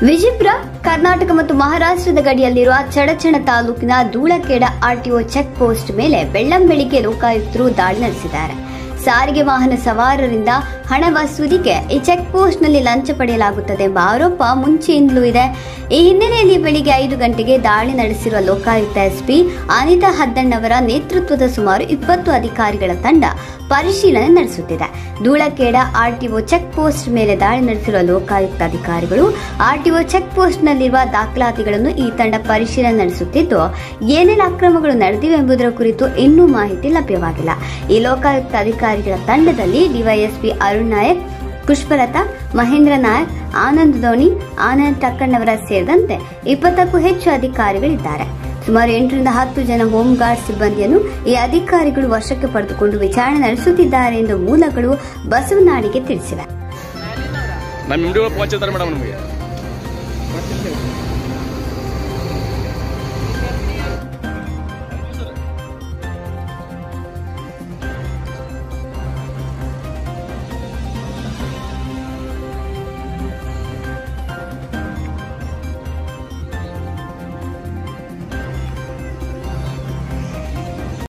ವಿಜಯಪುರ ಕರ್ನಾಟಕ ಮತ್ತು ಮಹಾರಾಷ್ಟ್ರದ ಗಡಿಯಲ್ಲಿರುವ ಚಡಚಣ ತಾಲೂಕಿನ ಧೂಳಖೇಡ ಆರ್ಟಿಒ ಚೆಕ್ ಪೋಸ್ಟ್ ಮೇಲೆ ಬೆಳ್ಳಂಬೆಳಿಗ್ಗೆ ಲೋಕಾಯುಕ್ತರು ದಾಳಿ ನಡೆಸಿದ್ದಾರೆ ಸಾರಿಗೆ ವಾಹನ ಸವಾರರಿಂದ ಹಣ ವಸೂಲಿಗೆ ಈ ಚೆಕ್ ಪೋಸ್ಟ್ನಲ್ಲಿ ಲಂಚ ಪಡೆಯಲಾಗುತ್ತದೆ ಎಂಬ ಆರೋಪ ಮುಂಚೆಯಿಂದಲೂ ಇದೆ ಈ ಹಿನ್ನೆಲೆಯಲ್ಲಿ ಬೆಳಿಗ್ಗೆ ಐದು ಗಂಟೆಗೆ ದಾಳಿ ನಡೆಸಿರುವ ಲೋಕಾಯುಕ್ತ ಎಸ್ಪಿ ಅನಿತಾ ಹದ್ದಣ್ಣವರ ನೇತೃತ್ವದ ಸುಮಾರು ಇಪ್ಪತ್ತು ಅಧಿಕಾರಿಗಳ ತಂಡ ಪರಿಶೀಲನೆ ನಡೆಸುತ್ತಿದೆ ಧೂಳಖೇಡ ಆರ್ಟಿಒ ಚೆಕ್ ಪೋಸ್ಟ್ ಮೇಲೆ ದಾಳಿ ನಡೆಸಿರುವ ಲೋಕಾಯುಕ್ತ ಅಧಿಕಾರಿಗಳು ಆರ್ಟಿಒ ಚೆಕ್ ಪೋಸ್ಟ್ನಲ್ಲಿರುವ ದಾಖಲಾತಿಗಳನ್ನು ಈ ತಂಡ ಪರಿಶೀಲನೆ ನಡೆಸುತ್ತಿದ್ದು ಏನೆಲ್ಲ ಅಕ್ರಮಗಳು ನಡೆದಿವೆ ಎಂಬುದರ ಕುರಿತು ಇನ್ನೂ ಮಾಹಿತಿ ಲಭ್ಯವಾಗಿಲ್ಲ ಈ ಲೋಕಾಯುಕ್ತ ಅಧಿಕಾರಿಗಳ ತಂಡದಲ್ಲಿ ಡಿವೈಎಸ್ಪಿ ಅರುಣ್ ನಾಯಕ್ ಪುಷ್ಪಲತಾ ಮಹೇಂದ್ರ ನಾಯಕ್ ಆನಂದ್ ಧೋನಿ ಆನಂದ್ ಟಕ್ಕಣ್ಣವರ ಸೇರಿದಂತೆ ಇಪ್ಪತ್ತಕ್ಕೂ ಹೆಚ್ಚು ಅಧಿಕಾರಿಗಳಿದ್ದಾರೆ ಸುಮಾರು ಎಂಟರಿಂದ ಹತ್ತು ಜನ ಹೋಮ್ ಗಾರ್ಡ್ ಸಿಬ್ಬಂದಿಯನ್ನು ಈ ಅಧಿಕಾರಿಗಳು ವಶಕ್ಕೆ ಪಡೆದುಕೊಂಡು ವಿಚಾರಣೆ ನಡೆಸುತ್ತಿದ್ದಾರೆ ಎಂದು ಮೂಲಗಳು ಬಸವನಾಡಿಗೆ ತಿಳಿಸಿವೆ ನಮ್ಮ ಇಂಡಿಯೋ ಫೋನ್ ಹಚ್ಚಿರ್ತಾರೆ ಮೇಡಮ್ ನಮಗೆ